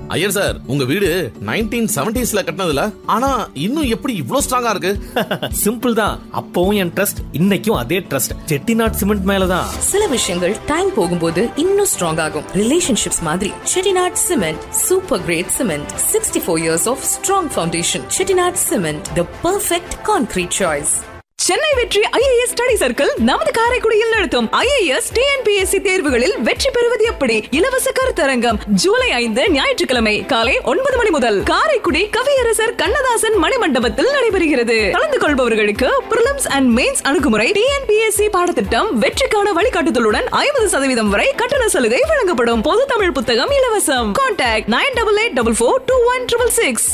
Iyer sir உங்க வீடு nineteen செவன்டிஸ்ல கட்டினதுல ஆனா இன்னும் எப்படி இவ்ளோ ஸ்ட்ராங்கா இருக்கு சிம்பிள் தான் அப்பவும் என் ட்ரஸ்ட் இன்னைக்கும் அதே ட்ரஸ்ட் செட்டிநாட் சிமெண்ட் மேலதான் சில விஷயங்கள் டைம் போகும்போது இன்னும் ஸ்ட்ராங் ஆகும் ரிலேஷன்ஷிப்ஸ் மாதிரி Chettinad cement super great cement sixty four years of strong foundation Chettinad cement the perfect concrete choice Chennai Vetri IAS study circle நமது காரைக்குடியில் நடத்தும் ஐஏஎஸ் டிஎன்பிஎஸ்சி தேர்வுகளில் வெற்றி பெறுவது எப்படி இலவச கருத்தரங்கம் ஜூலை ஐந்து ஞாயிற்றுக்கிழமை காலை ஒன்பது மணி முதல் காரைக்குடி கவியரசர் கண்ணதாசன் மணிமண்டபத்தில் நடைபெறுகிறது கலந்து கொள்பவர்களுக்கு பிரிலிம்ஸ் அண்ட் மெயின்ஸ் அணுகுமுறை டிஎன்பிஎஸ்சி பாடத்திட்டம் வெற்றிக்கான வழிகாட்டுதலுடன் ஐம்பது சதவீதம் வரை கட்டண சலுகை வழங்கப்படும் பொது தமிழ் புத்தகம் இலவசம் contact nine double eight double four two one triple six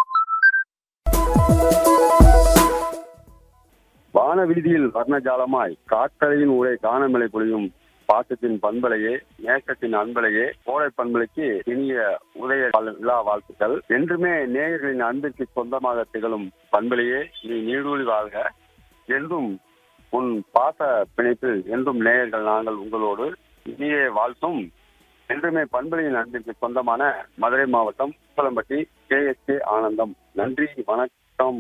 வான விடுதியில் வர்ணஜாலமாய் காற்றலையின் ஊரை காணமலை பொழியும் பாசத்தின் பண்பலையே நேசத்தின் அன்பலையே கோடை பண்பலைக்கு இனிய உதய வாழ்- விழா வாழ்த்துக்கள் என்றுமே நேயர்களின் அன்பிற்கு சொந்தமாக திகழும் பண்பலையே நீ நீடூழி வாழ்க என்றும் உன் பாச பிணைப்பில் என்றும் நேயர்கள் நாங்கள் உங்களோடு இனிய வாழ்த்தும் என்றுமே பண்பலையின் அன்பிற்கு சொந்தமான மதுரை மாவட்டம் உப்பலம்பட்டி கே எஸ் கே ஆனந்தம் நன்றி வணக்கம்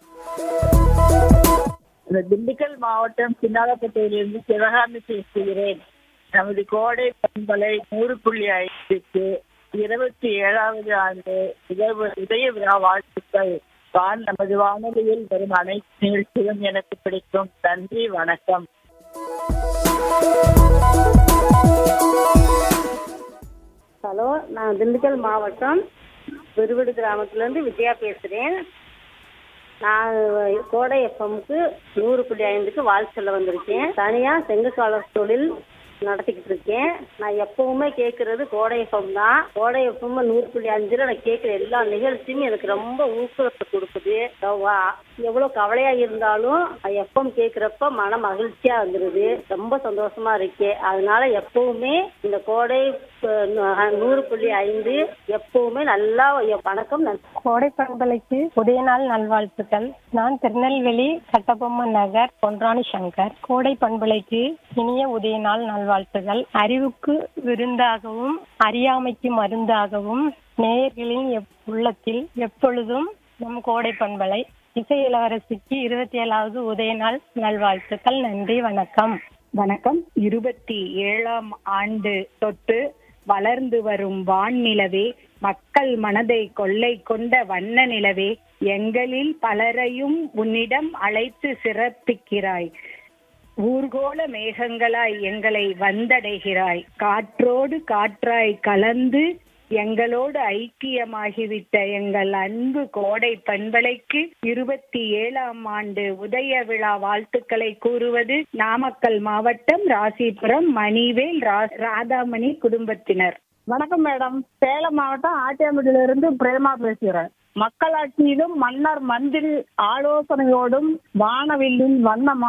இந்த திண்டுக்கல் மாவட்டம் சின்னாலப்பட்டியிலிருந்து சிவகாமி பேசுகிறேன் நமது கோடை பண்பலை நூறு புள்ளி ஐந்துக்கு இருபத்தி ஏழாவது ஆண்டு உதய உதய விழா வாழ்த்துக்கள் வான் நமது வானொலியில் வரும் அனைத்து நிகழ்ச்சிகளும் எனக்கு பிடிக்கும் நன்றி வணக்கம் ஹலோ நான் திண்டுக்கல் மாவட்டம் விருவிடு கிராமத்துலேருந்து விஜயா பேசுகிறேன் நான் கோடை எஃப்எம்க்கு நூறு புள்ளி ஐந்துக்கு வாழ்த்து சொல்ல வந்திருக்கேன் தனியாக செங்கக்காலர் தொழில் நடத்திக்கிட்டு இருக்கேன் நான் எப்பவுமே கேட்கறது கோடை எஃப்எம் தான் கோடை எஃப்எம் நூறு புள்ளி அஞ்சில் நான் கேட்குற எல்லா நிகழ்ச்சியும் எனக்கு ரொம்ப ஊக்கத்தை கொடுக்குது வா- எவ்வளோ கவலையாக இருந்தாலும் எஃப்எம் கேட்குறப்ப மன மகிழ்ச்சியாக வந்துடுது ரொம்ப சந்தோஷமா இருக்கு அதனால எப்பவுமே இந்த கோடை அஹ், நூறு புள்ளி ஐந்து எப்பவுமே நல்லா வணக்கம் நன்றி கோடை பண்பலைக்கு உதய நாள் நல்வாழ்த்துக்கள் நான் திருநெல்வேலி கட்டபொம்மன் நகர் பொன்ராணி சங்கர் கோடை பண்பலைக்கு இனிய உதய நாள் நல்வாழ்த்துகள் அறிவுக்கு விருந்தாகவும் அறியாமைக்கு மருந்தாகவும் நேயர்களின் எப்- உள்ளத்தில் எப்பொழுதும் நம் கோடை பண்பலை இசை இளவரசிக்கு இருபத்தி ஏழாவது உதய நாள் நல்வாழ்த்துக்கள் நன்றி வணக்கம் வணக்கம் இருபத்தி ஏழாம் ஆண்டு தொட்டு வளர்ந்து வரும் வான்நிலவே மக்கள் மனதை கொள்ளை கொண்ட வண்ண நிலவே எங்களில் பலரையும் உன்னிடம் அழைத்து சிறப்பிக்கிறாய் ஊர்கோல மேகங்களாய் எங்களை வந்தடைகிறாய் காற்றோடு காற்றாய் கலந்து எங்களோடு ஐக்கியமாகிவிட்ட எங்கள் அன்பு கோடை பண்பலைக்கு இருபத்தி ஏழாம் ஆண்டு உதய விழா வாழ்த்துக்களை கூறுவது நாமக்கல் மாவட்டம் ராசிபுரம் மணிவேல் ரா- ராதாமணி குடும்பத்தினர் வணக்கம் மேடம் சேலம் மாவட்டம் ஆட்டியாம்பட்டியில இருந்து பிரேமா பேசுகிறேன் மக்களாட்சியிலும் மன்னர் மந்திரி ஆலோசனையோடும் வானவில்லின் வண்ண